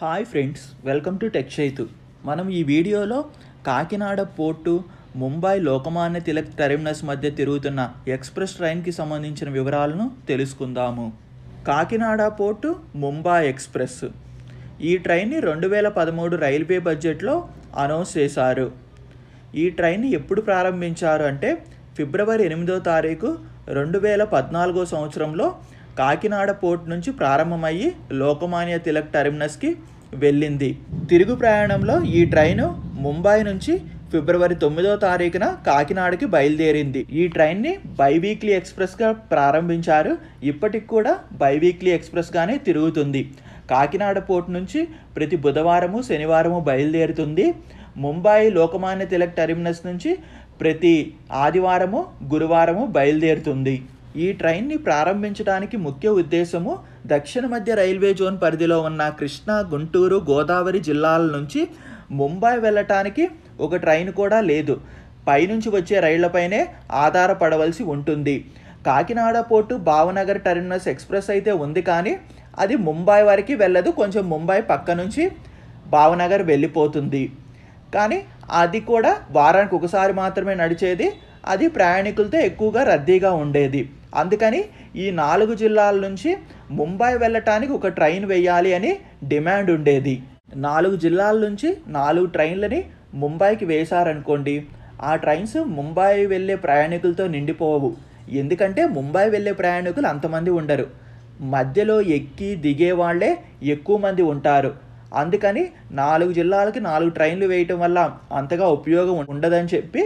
hi friends welcome to tech Chaitu మనం ఈ వీడియోలో కాకినాడ పోర్టు ముంబై లోకమాన్య తిలక్ టెర్మినస్ మధ్య తిరుగుతున్న ఎక్స్ప్రెస్ ట్రైన్కి సంబంధించిన వివరాలను తెలుసుకుందాము కాకినాడ పోర్టు ముంబై ఎక్స్ప్రెస్ ఈ ట్రైన్ని రెండు వేల పదమూడు రైల్వే బడ్జెట్లో అనౌన్స్ చేశారు ఈ ట్రైన్ ఎప్పుడు ప్రారంభించారు అంటే ఫిబ్రవరి ఎనిమిదో తారీఖు రెండు వేల పద్నాలుగో సంవత్సరంలో కాకినాడ పోర్ట్ నుంచి ప్రారంభమయ్యి లోకమాన్య తిలక్ టెర్మినస్కి వెళ్ళింది తిరుగు ప్రయాణంలో ఈ ట్రైను ముంబై నుంచి ఫిబ్రవరి తొమ్మిదో తారీఖున కాకినాడకి బయలుదేరింది ఈ ట్రైన్ని బైవీక్లీ ఎక్స్ప్రెస్గా ప్రారంభించారు ఇప్పటికి కూడా బైవీక్లీ ఎక్స్ప్రెస్గానే తిరుగుతుంది కాకినాడ పోర్ట్ నుంచి ప్రతి బుధవారము శనివారము బయలుదేరుతుంది ముంబై లోకమాన్య తిలక్ టెర్మినస్ నుంచి ప్రతి ఆదివారము గురువారము బయలుదేరుతుంది ఈ ట్రైన్ని ప్రారంభించడానికి ముఖ్య ఉద్దేశము దక్షిణ మధ్య రైల్వే జోన్ పరిధిలో ఉన్న కృష్ణా గుంటూరు గోదావరి జిల్లాల నుంచి ముంబై వెళ్ళటానికి ఒక ట్రైన్ కూడా లేదు పైనుంచి వచ్చే రైళ్లపైనే ఆధారపడవలసి ఉంటుంది Kakinada port Bhavnagar terminus express అయితే ఉంది కానీ అది ముంబై వరకు వెళ్ళదు కొంచెం ముంబై పక్క నుంచి భావనగర్ వెళ్ళిపోతుంది కానీ అది కూడా వారానికి ఒకసారి మాత్రమే నడిచేది అది ప్రయాణికులతో ఎక్కువగా రద్దీగా ఉండేది అందుకని ఈ నాలుగు జిల్లాల నుంచి ముంబై వెళ్ళటానికి ఒక ట్రైన్ వేయాలి అని డిమాండ్ ఉండేది నాలుగు జిల్లాల నుంచి నాలుగు ట్రైన్లని ముంబైకి వేశారనుకోండి ఆ ట్రైన్స్ ముంబై వెళ్ళే ప్రయాణికులతో నిండిపోవు ఎందుకంటే ముంబై వెళ్ళే ప్రయాణికులు అంతమంది ఉండరు మధ్యలో ఎక్కి దిగే వాళ్ళే ఎక్కువ మంది ఉంటారు అందుకని నాలుగు జిల్లాలకి నాలుగు ట్రైన్లు వేయటం వల్ల అంతగా ఉపయోగం ఉండదని చెప్పి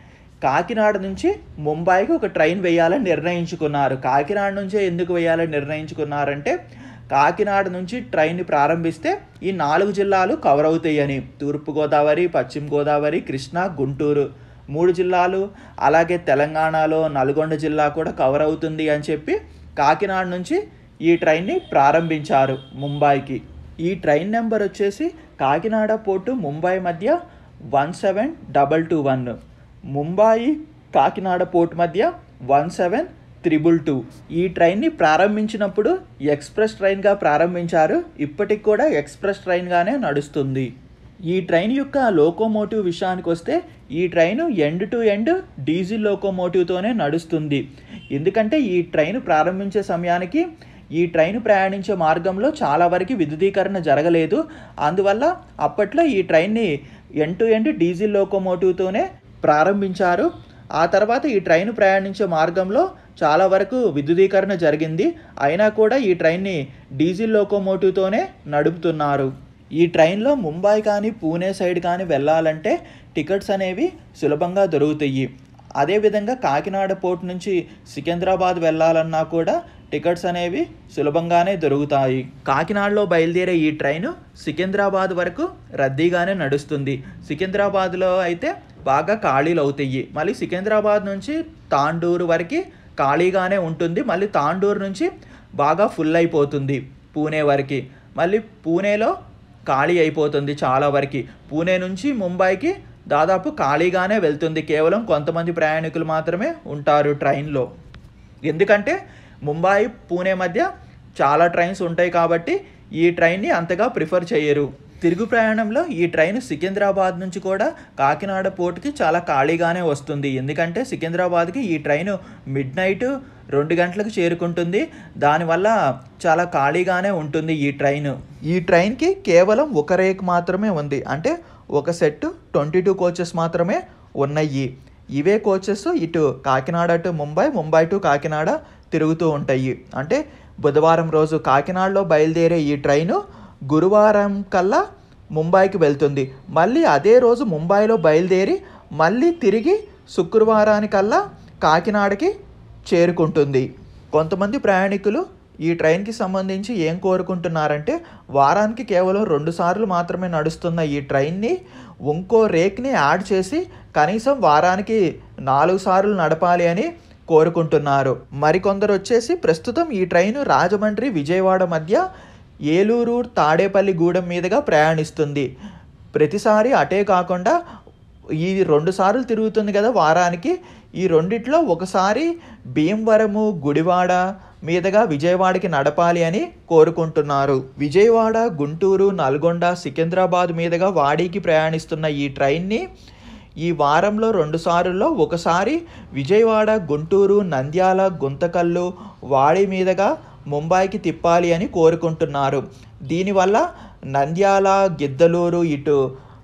కాకినాడ నుంచి ముంబైకి ఒక ట్రైన్ వేయాలని నిర్ణయించుకున్నారు కాకినాడ నుంచే ఎందుకు వేయాలని నిర్ణయించుకున్నారంటే కాకినాడ నుంచి ట్రైన్ ప్రారంభిస్తే ఈ నాలుగు జిల్లాలు కవర్ అవుతాయని తూర్పుగోదావరి పశ్చిమ గోదావరి కృష్ణా గుంటూరు మూడు జిల్లాలు అలాగే తెలంగాణలో నల్గొండ జిల్లా కూడా కవర్ అవుతుంది అని చెప్పి కాకినాడ నుంచి ఈ ట్రైన్ని ప్రారంభించారు ముంబైకి ఈ ట్రైన్ నెంబర్ వచ్చేసి కాకినాడ పోర్టు ముంబై మధ్య one seven double two one Mumbai Kakinada port మధ్య వన్ సెవెన్ త్రిబుల్ టూ ఈ ట్రైన్ని ప్రారంభించినప్పుడు ఎక్స్ప్రెస్ ట్రైన్గా ప్రారంభించారు ఇప్పటికి కూడా ఎక్స్ప్రెస్ ట్రైన్గానే నడుస్తుంది ఈ ట్రైన్ యొక్క లోకోమోటివ్ విషయానికి వస్తే ఈ train end to end diesel లోకోమోటివ్తోనే నడుస్తుంది ఎందుకంటే ఈ ట్రైన్ ప్రారంభించే సమయానికి ఈ ట్రైన్ ప్రయాణించే మార్గంలో చాలా వరకు విద్యుదీకరణ జరగలేదు అందువల్ల అప్పట్లో ఈ ట్రైన్ని ఎండ్ టు ఎండ్ డీజిల్ లోకోమోటివ్తోనే ప్రారంభించారు ఆ తర్వాత ఈ ట్రైన్ ప్రయాణించే మార్గంలో చాలా వరకు విద్యుదీకరణ జరిగింది అయినా కూడా ఈ ట్రైన్ని డీజిల్ లోకోమోటివ్తోనే నడుపుతున్నారు ఈ ట్రైన్లో ముంబై కానీ పూణే సైడ్ కానీ వెళ్ళాలంటే టికెట్స్ అనేవి సులభంగా దొరుకుతాయి అదేవిధంగా కాకినాడ పోర్ట్ నుంచి సికింద్రాబాద్ వెళ్ళాలన్నా కూడా టికెట్స్ అనేవి సులభంగానే దొరుకుతాయి కాకినాడలో బయలుదేరే ఈ ట్రైను సికింద్రాబాద్ వరకు రద్దీగానే నడుస్తుంది సికింద్రాబాద్లో అయితే బాగా ఖాళీలు అవుతాయి మళ్ళీ సికింద్రాబాద్ నుంచి తాండూరు వరకు ఖాళీగానే ఉంటుంది మళ్ళీ తాండూరు నుంచి బాగా ఫుల్ అయిపోతుంది పూణే వరకు మళ్ళీ పూణేలో ఖాళీ అయిపోతుంది చాలా వరకు పూణే నుంచి ముంబైకి దాదాపు ఖాళీగానే వెళ్తుంది కేవలం కొంతమంది ప్రయాణికులు మాత్రమే ఉంటారు ట్రైన్లో ఎందుకంటే ముంబై పూణే మధ్య చాలా ట్రైన్స్ ఉంటాయి కాబట్టి ఈ ట్రైన్ని అంతగా ప్రిఫర్ చేయరు తిరుగు ప్రయాణంలో ఈ ట్రైన్ సికింద్రాబాద్ నుంచి కూడా కాకినాడ పోర్ట్కి చాలా ఖాళీగానే వస్తుంది ఎందుకంటే సికింద్రాబాద్కి ఈ ట్రైన్ మిడ్ నైట్ రెండు గంటలకు చేరుకుంటుంది దానివల్ల చాలా ఖాళీగానే ఉంటుంది ఈ ట్రైన్ ఈ ట్రైన్కి కేవలం ఒక రేక్ మాత్రమే ఉంది అంటే ఒక సెట్ ట్వంటీ టూ కోచెస్ మాత్రమే ఉన్నాయి ఇవే కోచెస్ ఇటు కాకినాడ టు ముంబై ముంబై టు కాకినాడ తిరుగుతూ ఉంటాయి అంటే బుధవారం రోజు కాకినాడలో బయలుదేరే ఈ ట్రైను గురువారం కల్లా ముంబైకి వెళ్తుంది మళ్ళీ అదే రోజు ముంబైలో బయలుదేరి మళ్ళీ తిరిగి శుక్రవారానికల్లా కాకినాడకి చేరుకుంటుంది కొంతమంది ప్రయాణికులు ఈ ట్రైన్కి సంబంధించి ఏం కోరుకుంటున్నారంటే వారానికి కేవలం రెండు సార్లు మాత్రమే నడుస్తున్న ఈ ట్రైన్ని ఇంకో రేక్ని యాడ్ చేసి కనీసం వారానికి నాలుగు సార్లు నడపాలి అని కోరుకుంటున్నారు మరికొందరు వచ్చేసి ప్రస్తుతం ఈ ట్రైన్ రాజమండ్రి విజయవాడ మధ్య ఏలూరు తాడేపల్లి గూడెం మీదుగా ప్రయాణిస్తుంది ప్రతిసారి అటే కాకుండా ఈ రెండు సార్లు తిరుగుతుంది కదా వారానికి ఈ రెండిట్లో ఒకసారి భీమవరము గుడివాడ మీదుగా విజయవాడకి నడపాలి అని కోరుకుంటున్నారు విజయవాడ గుంటూరు నల్గొండ సికింద్రాబాద్ మీదుగా వాడికి ప్రయాణిస్తున్న ఈ ట్రైన్ని ఈ వారంలో రెండు సార్ల్లో ఒకసారి విజయవాడ గుంటూరు నంద్యాల గుంతకల్లు వాడి మీదుగా ముంబైకి తిప్పాలి అని కోరుకుంటున్నారు దీనివల్ల నంద్యాల గిద్దలూరు ఇటు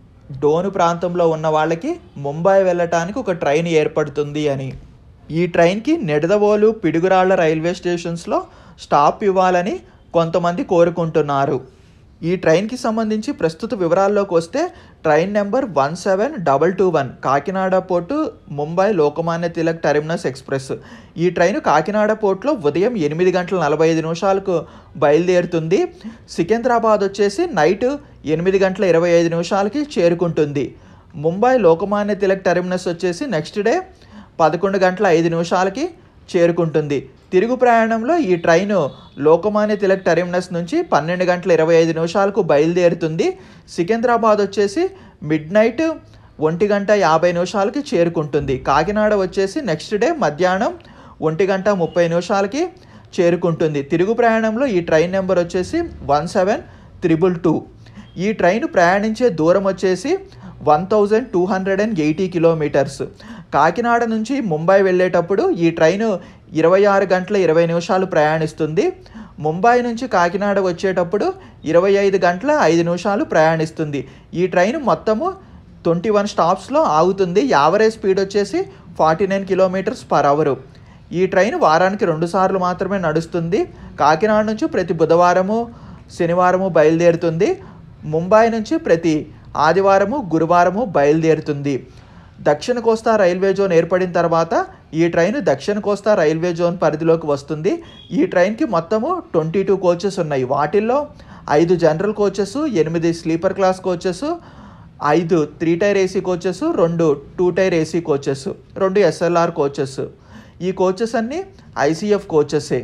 డోను ప్రాంతంలో ఉన్న వాళ్ళకి ముంబై వెళ్ళటానికి ఒక ట్రైన్ ఏర్పడుతుంది అని ఈ ట్రైన్కి నిడదవోలు పిడుగురాళ్ల రైల్వే స్టేషన్స్లో స్టాప్ ఇవ్వాలని కొంతమంది కోరుకుంటున్నారు ఈ ట్రైన్కి సంబంధించి ప్రస్తుత వివరాల్లోకి వస్తే train number one seven double two one Kakinada port Mumbai Lokmanya Tilak terminus express ఈ ట్రైన్ కాకినాడ పోర్టులో ఉదయం ఎనిమిది గంటల నలభై ఐదు నిమిషాలకు బయలుదేరుతుంది సికింద్రాబాద్ వచ్చేసి నైట్ ఎనిమిది గంటల ఇరవై ఐదు నిమిషాలకి చేరుకుంటుంది ముంబై లోకమాన్య తిలక్ టెర్మినస్ వచ్చేసి నెక్స్ట్ డే పదకొండు గంటల ఐదు నిమిషాలకి చేరుకుంటుంది తిరుగు ప్రయాణంలో ఈ ట్రైను లోకమాన్య తిలక్ టెర్మినస్ నుంచి పన్నెండు గంటల ఇరవై ఐదు నిమిషాలకు బయలుదేరుతుంది సికింద్రాబాద్ వచ్చేసి మిడ్ నైట్ ఒంటి గంట యాభై నిమిషాలకి చేరుకుంటుంది కాకినాడ వచ్చేసి నెక్స్ట్ డే మధ్యాహ్నం ఒంటి గంట ముప్పై నిమిషాలకి చేరుకుంటుంది తిరుగు ప్రయాణంలో ఈ ట్రైన్ నెంబర్ వచ్చేసి వన్ సెవెన్ త్రిబుల్ టూ ఈ ట్రైన్ ప్రయాణించే దూరం వచ్చేసి one thousand two hundred and eighty kilometres Kakinada నుంచి ముంబై వెళ్ళేటప్పుడు ఈ ట్రైను ఇరవై ఆరు గంటల ఇరవై నిమిషాలు ప్రయాణిస్తుంది ముంబై నుంచి కాకినాడ వచ్చేటప్పుడు ఇరవై ఐదు గంటల ఐదు నిమిషాలు ప్రయాణిస్తుంది ఈ ట్రైన్ మొత్తము ట్వంటీ వన్ స్టాప్స్లో ఆగుతుంది యావరేజ్ స్పీడ్ వచ్చేసి forty nine kilometres per hour ఈ ట్రైన్ వారానికి రెండు సార్లు మాత్రమే నడుస్తుంది కాకినాడ నుంచి ప్రతి బుధవారము శనివారము బయలుదేరుతుంది ముంబై నుంచి ప్రతి ఆదివారము గురువారము బయలుదేరుతుంది దక్షిణ కోస్తా రైల్వే జోన్ ఏర్పడిన తర్వాత ఈ ట్రైన్ దక్షిణ కోస్తా రైల్వే జోన్ పరిధిలోకి వస్తుంది ఈ ట్రైన్కి మొత్తము ట్వంటీ టూ కోచెస్ ఉన్నాయి వాటిల్లో ఐదు జనరల్ కోచెస్ ఎనిమిది స్లీపర్ క్లాస్ కోచెస్ ఐదు త్రీ టైర్ ఏసీ కోచెస్ రెండు టూ టైర్ ఏసీ కోచెస్ రెండు ఎస్ఎల్ఆర్ కోచెస్ ఈ కోచెస్ అన్నీ ఐసీఎఫ్ కోచెసే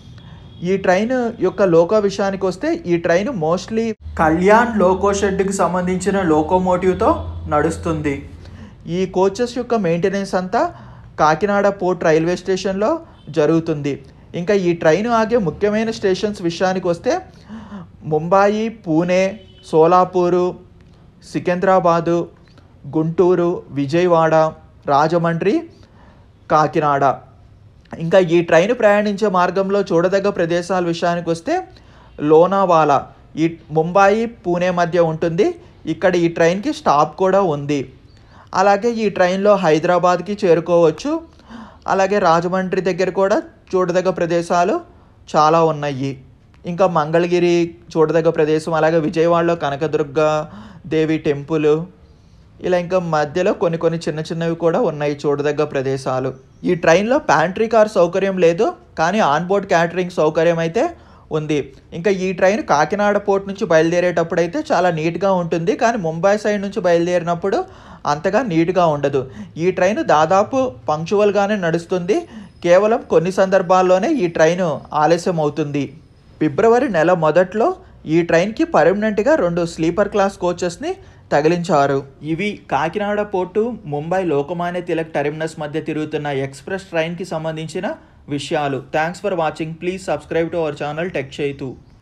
ఈ ట్రైన్ యొక్క లోకో విషయానికి వస్తే ఈ ట్రైన్ మోస్ట్లీ కళ్యాణ్ లోకో షెడ్కి సంబంధించిన లోకోమోటివ్తో నడుస్తుంది ఈ కోచెస్ యొక్క మెయింటెనెన్స్ అంతా కాకినాడ పోర్ట్ రైల్వే స్టేషన్లో జరుగుతుంది ఇంకా ఈ ట్రైన్ ఆగే ముఖ్యమైన స్టేషన్స్ విషయానికి వస్తే ముంబాయి పూణే సోలాపూరు సికింద్రాబాదు గుంటూరు విజయవాడ రాజమండ్రి కాకినాడ ఇంకా ఈ ట్రైన్ ప్రయాణించే మార్గంలో చూడదగ్గ ప్రదేశాల విషయానికి వస్తే లోనావాలా ఈ ముంబాయి పూణే మధ్య ఉంటుంది ఇక్కడ ఈ ట్రైన్కి స్టాప్ కూడా ఉంది అలాగే ఈ ట్రైన్లో హైదరాబాద్కి చేరుకోవచ్చు అలాగే రాజమండ్రి దగ్గర కూడా చూడదగ్గ ప్రదేశాలు చాలా ఉన్నాయి ఇంకా మంగళగిరి చూడదగ్గ ప్రదేశం అలాగే విజయవాడలో కనకదుర్గ దేవి టెంపుల్ ఇలా ఇంకా మధ్యలో కొన్ని కొన్ని చిన్న చిన్నవి కూడా ఉన్నాయి చూడదగ్గ ప్రదేశాలు ఈ ట్రైన్లో ప్యాంట్రీ కార్ సౌకర్యం లేదు కానీ ఆన్బోర్డ్ క్యాటరింగ్ సౌకర్యం అయితే ఉంది ఇంకా ఈ ట్రైన్ కాకినాడ పోర్ట్ నుంచి బయలుదేరేటప్పుడు అయితే చాలా నీట్గా ఉంటుంది కానీ ముంబై సైడ్ నుంచి బయలుదేరినప్పుడు అంతగా నీట్గా ఉండదు ఈ ట్రైన్ దాదాపు పంక్చువల్గానే నడుస్తుంది కేవలం కొన్ని సందర్భాల్లోనే ఈ ట్రైన్ ఆలస్యం అవుతుంది ఫిబ్రవరి నెల మొదట్లో ఈ ట్రైన్కి పర్మనెంట్గా రెండు స్లీపర్ క్లాస్ కోచెస్ని తగిలించారు ఇవి కాకినాడ పోర్టు ముంబై లోకమాన్య తిలక్ టెర్మినస్ మధ్య తిరుగుతున్న ఎక్స్ప్రెస్ ట్రైన్కి సంబంధించిన విషయాలు thanks for watching please subscribe to our channel tech చేతు